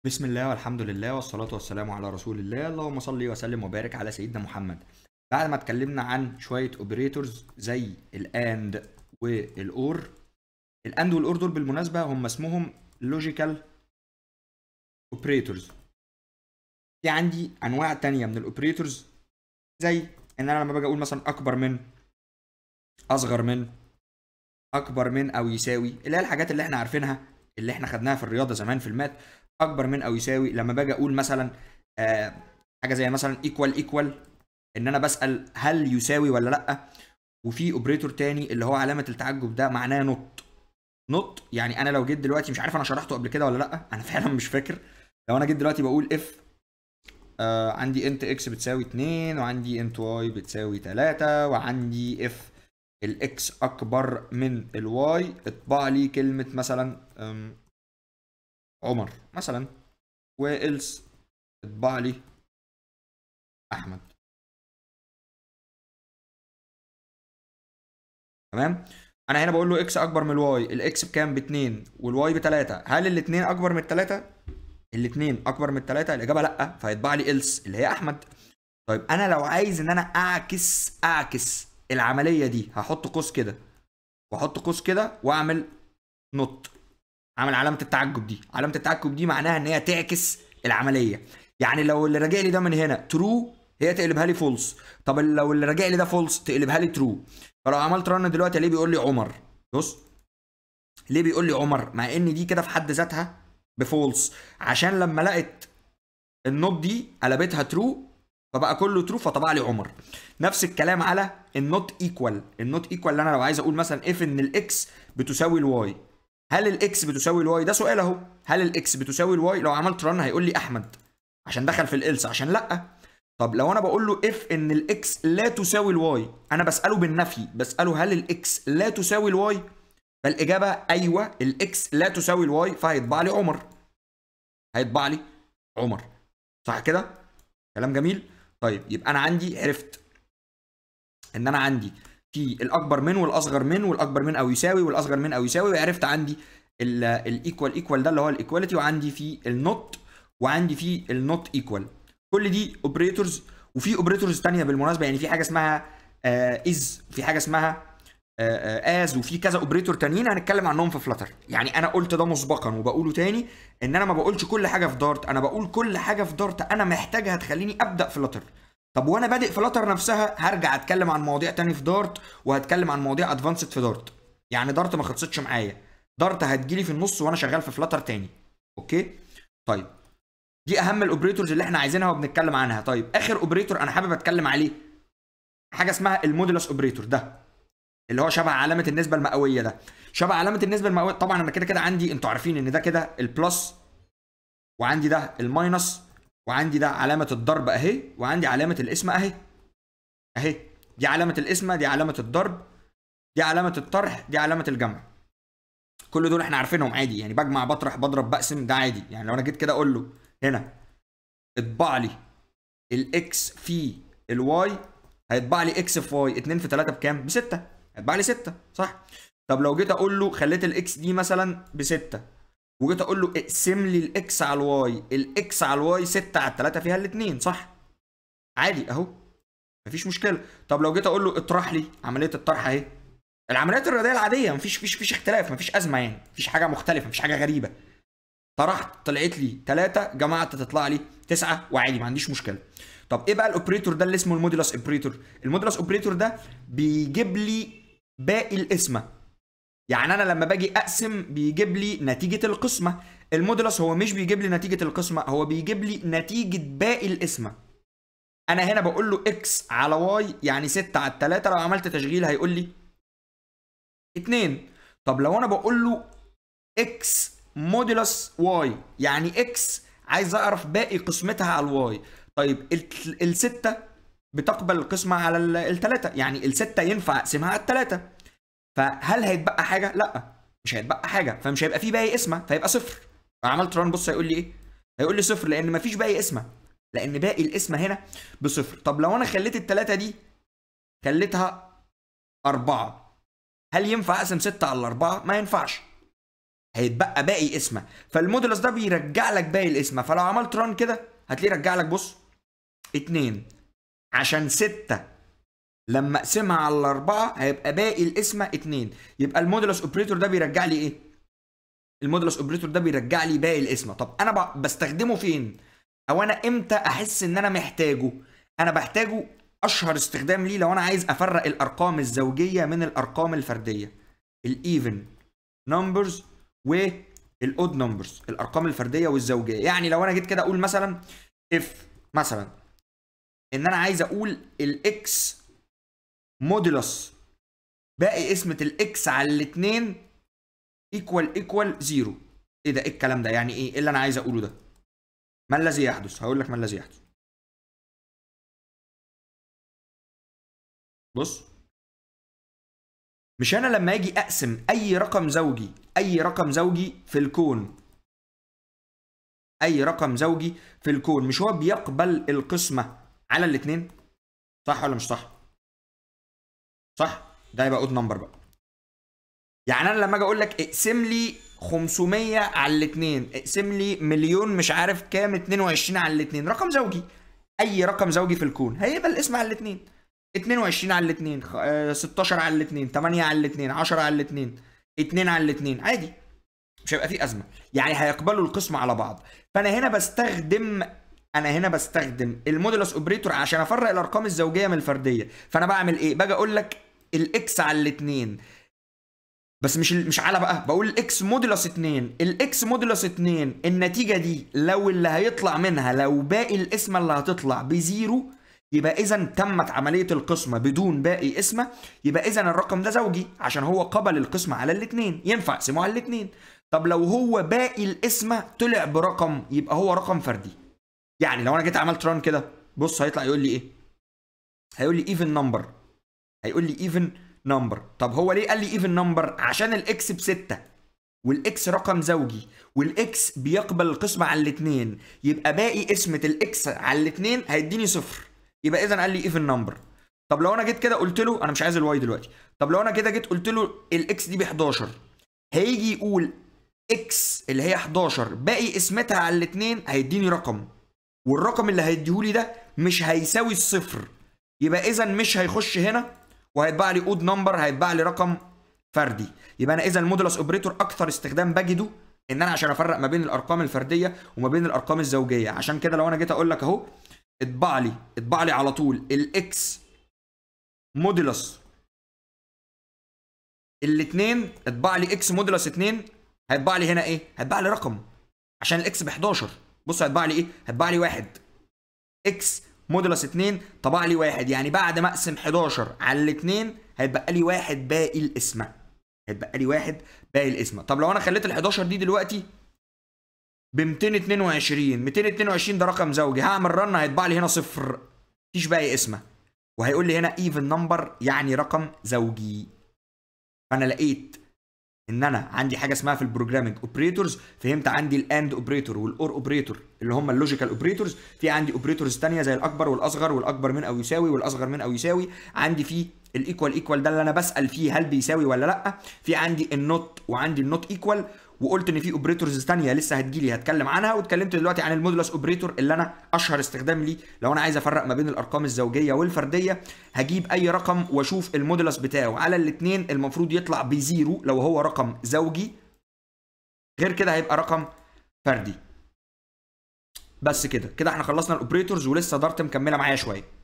بسم الله والحمد لله والصلاة والسلام على رسول الله اللهم صل وسلم وبارك على سيدنا محمد بعد ما اتكلمنا عن شوية اوبريتورز زي الاند والاور الاند والاور دول بالمناسبة هم اسمهم لوجيكال اوبريتورز في عندي انواع تانية من الاوبريتورز زي ان انا لما باجي اقول مثلا اكبر من اصغر من اكبر من او يساوي اللي هي الحاجات اللي احنا عارفينها اللي احنا خدناها في الرياضه زمان في المات اكبر من او يساوي لما باجي اقول مثلا آه حاجه زي مثلا ايكوال ايكوال ان انا بسال هل يساوي ولا لا وفي اوبريتور تاني اللي هو علامه التعجب ده معناه نوت نوت يعني انا لو جيت دلوقتي مش عارف انا شرحته قبل كده ولا لا انا فعلا مش فاكر لو انا جيت دلوقتي بقول اف آه عندي انت اكس بتساوي 2 وعندي انت واي بتساوي 3 وعندي اف الاكس اكبر من الواي اطبع لي كلمه مثلا أم، عمر مثلا والس اطبع لي احمد تمام انا هنا بقول له اكس اكبر من الواي الاكس بكام باتنين والواي بتلاتة هل الاتنين اكبر من التلاتة الاتنين اكبر من التلاتة الاجابه لا فيطبع لي الس اللي هي احمد طيب انا لو عايز ان انا اعكس اعكس العمليه دي هحط قوس كده واحط قوس كده واعمل نوت اعمل علامه التعجب دي علامه التعجب دي معناها ان هي تعكس العمليه يعني لو اللي راجع لي ده من هنا ترو هي تقلبها لي فولس طب لو اللي راجع لي ده فولس تقلبها لي ترو فلو عملت رن دلوقتي ليه بيقول لي عمر بص ليه بيقول لي عمر مع ان دي كده في حد ذاتها بفولس عشان لما لقت النوت دي قلبتها ترو فبقى كله ترو فطبع لي عمر نفس الكلام على النوت ايكوال النوت ايكوال اللي انا لو عايز اقول مثلا اف ان الاكس بتساوي الواي هل الاكس بتساوي الواي ده سؤال اهو هل الاكس بتساوي الواي لو عملت رن هيقول لي احمد عشان دخل في الالس عشان لا طب لو انا بقول له اف ان الاكس لا تساوي الواي انا بساله بالنفي بساله هل الاكس لا تساوي الواي فالاجابه ايوه الاكس لا تساوي الواي فهيطبع لي عمر هيطبع لي عمر صح كده كلام جميل طيب يبقى انا عندي عرفت ان انا عندي في الاكبر من والاصغر من والاكبر من او يساوي والاصغر من او يساوي وعرفت عندي الايكوال ايكوال ده اللي هو الايكواليتي وعندي في النوت وعندي في النوت ايكوال كل دي اوبريتورز وفي اوبريتورز تانية بالمناسبه يعني في حاجه اسمها از في حاجه اسمها از وفي كذا اوبريتور تانيين هنتكلم عنهم في فلاتر يعني انا قلت ده مسبقا وبقوله تاني ان انا ما بقولش كل حاجه في دارت انا بقول كل حاجه في دارت انا محتاجها تخليني ابدا فلاتر طب وانا بادئ فلاتر نفسها هرجع اتكلم عن مواضيع تاني في دارت وهتكلم عن مواضيع ادفانسد في دارت يعني دارت ما خلصتش معايا دارت هتجيلي في النص وانا شغال في فلاتر تاني اوكي طيب دي اهم الاوبريتورز اللي احنا عايزينها وبنتكلم عنها طيب اخر اوبريتور انا حابب اتكلم عليه حاجه اسمها المودولس اوبريتور ده اللي هو شبه علامه النسبه المئويه ده شبه علامه النسبه المئويه طبعا انا كده كده عندي انتوا عارفين ان ده كده البلس وعندي ده الماينس وعندي ده علامه الضرب اهي وعندي علامه القسمه اهي اهي دي علامه القسمه دي علامه الضرب دي علامه الطرح دي علامه الجمع كل دول احنا عارفينهم عادي يعني بجمع بطرح بضرب بقسم ده عادي يعني لو انا جيت كده اقول له هنا اطبع لي الاكس في الواي هيطبع لي اكس في واي 2 في 3 بكام؟ ب 6 هيطبع لي 6 صح؟ طب لو جيت اقول له خليت الاكس دي مثلا ب 6 وجيت اقول له اقسم لي الاكس على الواي الاكس على الواي 6 على 3 فيها الاثنين صح؟ عادي اهو مفيش مشكله طب لو جيت اقول له اطرح لي عمليه الطرح اهي العمليات الرياضيه العاديه مفيش فيش فيش اختلاف مفيش ازمه يعني مفيش حاجه مختلفه مفيش حاجه غريبه طرحت طلعت لي 3 جمعت تطلع لي 9 وعادي ما عنديش مشكله طب ايه بقى الاوبريتور ده اللي اسمه المودولس اوبريتور المودولس اوبريتور ده بيجيب لي باقي القسمه يعني انا لما باجي اقسم بيجيب لي نتيجه القسمه المودولس هو مش بيجيب لي نتيجه القسمه هو بيجيب لي نتيجه باقي القسمه انا هنا بقول له اكس على واي يعني 6 على 3 لو عملت تشغيل هيقول لي 2 طب لو انا بقول له اكس مودولس واي يعني اكس عايز اعرف باقي قسمتها على الواي طيب ال- الستة بتقبل القسمة على ال- التلاتة يعني الستة ينفع اقسمها على التلاتة فهل هيتبقى حاجة؟ لا مش هيتبقى حاجة فمش هيبقى فيه باقي اسمة فيبقى صفر فعملت ران بص هيقول لي ايه؟ هيقول لي صفر لان مفيش باقي اسمة لان باقي الاسمة هنا بصفر طب لو انا خليت التلاتة دي خليتها أربعة هل ينفع اقسم ستة على الأربعة؟ ما ينفعش هيتبقى باقي اسمه فالمودولس ده بيرجع لك باقي الاسم فلو عملت ران كده هتلاقيه رجع لك بص اتنين عشان ستة لما اقسمها على الأربعة هيبقى باقي القسمة اتنين يبقى المودولس اوبريتور ده بيرجع لي ايه؟ المودولس اوبريتور ده بيرجع لي باقي القسمة طب انا ب- بستخدمه فين؟ او انا امتى احس ان انا محتاجه؟ انا بحتاجه اشهر استخدام ليه لو انا عايز افرق الارقام الزوجية من الارقام الفردية الايفن نمبرز والاود نمبرز الارقام الفرديه والزوجيه يعني لو انا جيت كده اقول مثلا اف مثلا ان انا عايز اقول الاكس مودولس باقي قسمه الاكس على الاثنين ايكوال ايكوال زيرو ايه ده ايه الكلام ده يعني ايه ايه اللي انا عايز اقوله ده ما الذي يحدث هقول لك ما الذي يحدث بص مش انا لما اجي اقسم اي رقم زوجي اي رقم زوجي في الكون اي رقم زوجي في الكون مش هو بيقبل القسمه على الاثنين صح ولا مش صح صح ده يبقى اود نمبر بقى يعني انا لما اجي اقول لك اقسم لي 500 على الاثنين اقسم لي مليون مش عارف كام 22 على الاثنين رقم زوجي اي رقم زوجي في الكون هيبقى الاسم على الاثنين 22 على الاثنين 16 على الاثنين 8 على الاثنين 10 على الاثنين 2 على الاثنين عادي مش هيبقى فيه ازمه يعني هيقبلوا القسمه على بعض فانا هنا بستخدم انا هنا بستخدم المودولس اوبريتور عشان افرق الارقام الزوجيه من الفرديه فانا بعمل ايه باجي اقول لك الاكس على الاثنين بس مش مش على بقى بقول الاكس مودولس 2 الاكس مودولس 2 النتيجه دي لو اللي هيطلع منها لو باقي القسمه اللي هتطلع بزيرو يبقى اذا تمت عمليه القسمه بدون باقي قسمه يبقى اذا الرقم ده زوجي عشان هو قبل القسمه على الاثنين ينفع اقسمه على الاثنين طب لو هو باقي القسمه طلع برقم يبقى هو رقم فردي يعني لو انا جيت عملت ران كده بص هيطلع يقول لي ايه هيقول لي ايفن نمبر هيقول لي ايفن نمبر طب هو ليه قال لي ايفن نمبر عشان الاكس بستة والاكس رقم زوجي والاكس بيقبل القسمة على الاثنين يبقى باقي قسمة الاكس على الاثنين هيديني صفر يبقى اذا قال لي ايفن نمبر طب لو انا جيت كده قلت له انا مش عايز الواي دلوقتي طب لو انا كده جيت قلت له الاكس دي ب 11 هيجي يقول اكس اللي هي 11 باقي قسمتها على الاثنين هيديني رقم والرقم اللي هيديهولي ده مش هيساوي الصفر يبقى اذا مش هيخش هنا وهيتباع لي اود نمبر هيتباع لي رقم فردي يبقى انا اذا المودولس اوبريتور اكثر استخدام بجده ان انا عشان افرق ما بين الارقام الفرديه وما بين الارقام الزوجيه عشان كده لو انا جيت اقول لك اهو اطبع لي اطبع لي على طول الاكس مودولس الاثنين اطبع لي اكس مودولس 2 هيطبع لي هنا ايه هيطبع لي رقم عشان الاكس ب 11 بص هيطبع لي ايه هيطبع لي واحد اكس مودولس 2 طبع لي واحد يعني بعد ما اقسم 11 على الاثنين هيتبقى لي واحد باقي القسمه هيتبقى لي واحد باقي القسمه طب لو انا خليت ال 11 دي دلوقتي ب 222 222 ده رقم زوجي هعمل رن هيطبع لي هنا صفر مفيش باقي قسمه وهيقول لي هنا ايفن نمبر يعني رقم زوجي فانا لقيت ان انا عندي حاجه اسمها في البروجرامينج اوبريتورز فهمت عندي الاند اوبريتور والاور اوبريتور اللي هم اللوجيكال اوبريتورز في عندي اوبريتورز ثانيه زي الاكبر والاصغر والاكبر من او يساوي والاصغر من او يساوي عندي في الايكوال ايكوال ده اللي انا بسال فيه هل بيساوي ولا لا في عندي النوت وعندي النوت ايكوال وقلت ان في اوبريتورز ثانيه لسه هتجيلي هتكلم عنها واتكلمت دلوقتي عن المودولس اوبريتور اللي انا اشهر استخدام ليه لو انا عايز افرق ما بين الارقام الزوجيه والفرديه هجيب اي رقم واشوف المودولس بتاعه على الاثنين المفروض يطلع بزيرو لو هو رقم زوجي غير كده هيبقى رقم فردي بس كده كده احنا خلصنا الاوبريتورز ولسه دارت مكمله معايا شويه